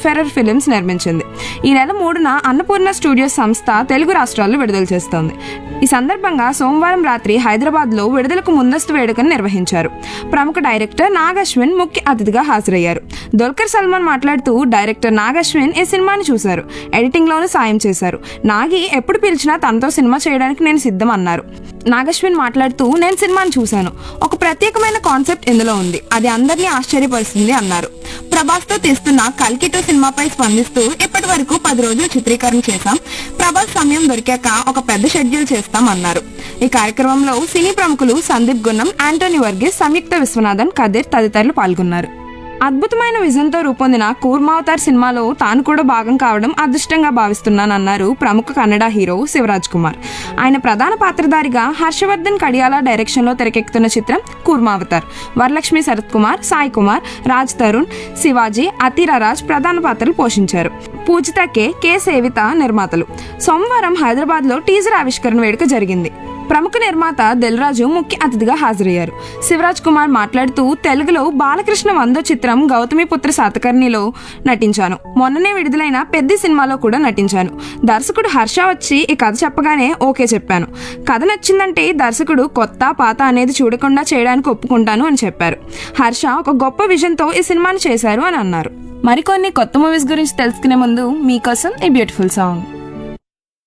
వేఫెరర్ films నిర్మించింది ఈ నెల మూడున అన్నపూర్ణ స్టూడియోస్ సంస్థ తెలుగు రాష్ట్రాల్లో విడుదల చేస్తోంది ఈ సందర్భంగా సోమవారం రాత్రి హైదరాబాద్లో విడుదలకు ముందస్తు వేడుకను నిర్వహించారు ప్రముఖ డైరెక్టర్ నాగ్ అశ్విన్ ముఖ్య అతిథిగా హాజరయ్యారు దుల్కర్ సల్మాన్ మాట్లాడుతూ డైరెక్టర్ నాగ్ అశ్విన్ ఈ సినిమాని చూశారు ఎడిటింగ్లోనూ సాయం చేశారు నాగి ఎప్పుడు పిలిచినా తనతో సినిమా చేయడానికి నేను సిద్ధం అన్నారు నాగశ్విన్ మాట్లాడుతూ నేను సినిమాని చూశాను ఒక ప్రత్యేకమైన కాన్సెప్ట్ ఇందులో ఉంది అది అందరినీ ఆశ్చర్యపరుస్తుంది అన్నారు ప్రభాస్ తో తీస్తున్న కల్కి టూ సినిమాపై స్పందిస్తూ ఇప్పటి వరకు పది రోజులు చిత్రీకరణ చేశాం ప్రభాస్ సమయం దొరికాక ఒక పెద్ద షెడ్యూల్ చేస్తాం అన్నారు ఈ కార్యక్రమంలో సినీ ప్రముఖులు సందీప్ గున్నం యాంటోనీ వర్గీస్ సంయుక్త విశ్వనాథన్ కదిర్ తదితరులు పాల్గొన్నారు అద్భుతమైన విజన్తో రూపొందిన కూర్మావతార్ సినిమాలో తాను కూడా భాగం కావడం అదృష్టంగా భావిస్తున్నానన్నారు ప్రముఖ కన్నడ హీరో శివరాజ్ కుమార్ ఆయన ప్రధాన పాత్రధారిగా హర్షవర్ధన్ కడియాల డైరెక్షన్లో తెరకెక్కుతున్న చిత్రం కూర్మావతార్ వరలక్ష్మి శరత్ కుమార్ సాయి కుమార్ రాజ్ తరుణ్ శివాజీ అతిరరాజ్ ప్రధాన పాత్రలు పోషించారు పూజిత కే కె సేవిత నిర్మాతలు సోమవారం హైదరాబాద్లో టీజర్ ఆవిష్కరణ వేడుక జరిగింది ప్రముఖ నిర్మాత దిల్రాజు ముఖ్య అతిథిగా హాజరయ్యారు శివరాజ్ కుమార్ మాట్లాడుతూ తెలుగులో బాలకృష్ణ వందో చిత్రం గౌతమిపుత్ర శాతకర్ణిలో నటించాను మొన్ననే విడుదలైన పెద్ద సినిమాలో కూడా నటించాను దర్శకుడు హర్ష వచ్చి ఈ కథ చెప్పగానే ఓకే చెప్పాను కథ నచ్చిందంటే దర్శకుడు కొత్త పాత అనేది చూడకుండా చేయడానికి ఒప్పుకుంటాను అని చెప్పారు హర్ష ఒక గొప్ప విజన్తో ఈ సినిమాని చేశారు అని అన్నారు మరికొన్ని కొత్త మూవీస్ గురించి తెలుసుకునే ముందు మీకోసం ఈ బ్యూటిఫుల్ సాంగ్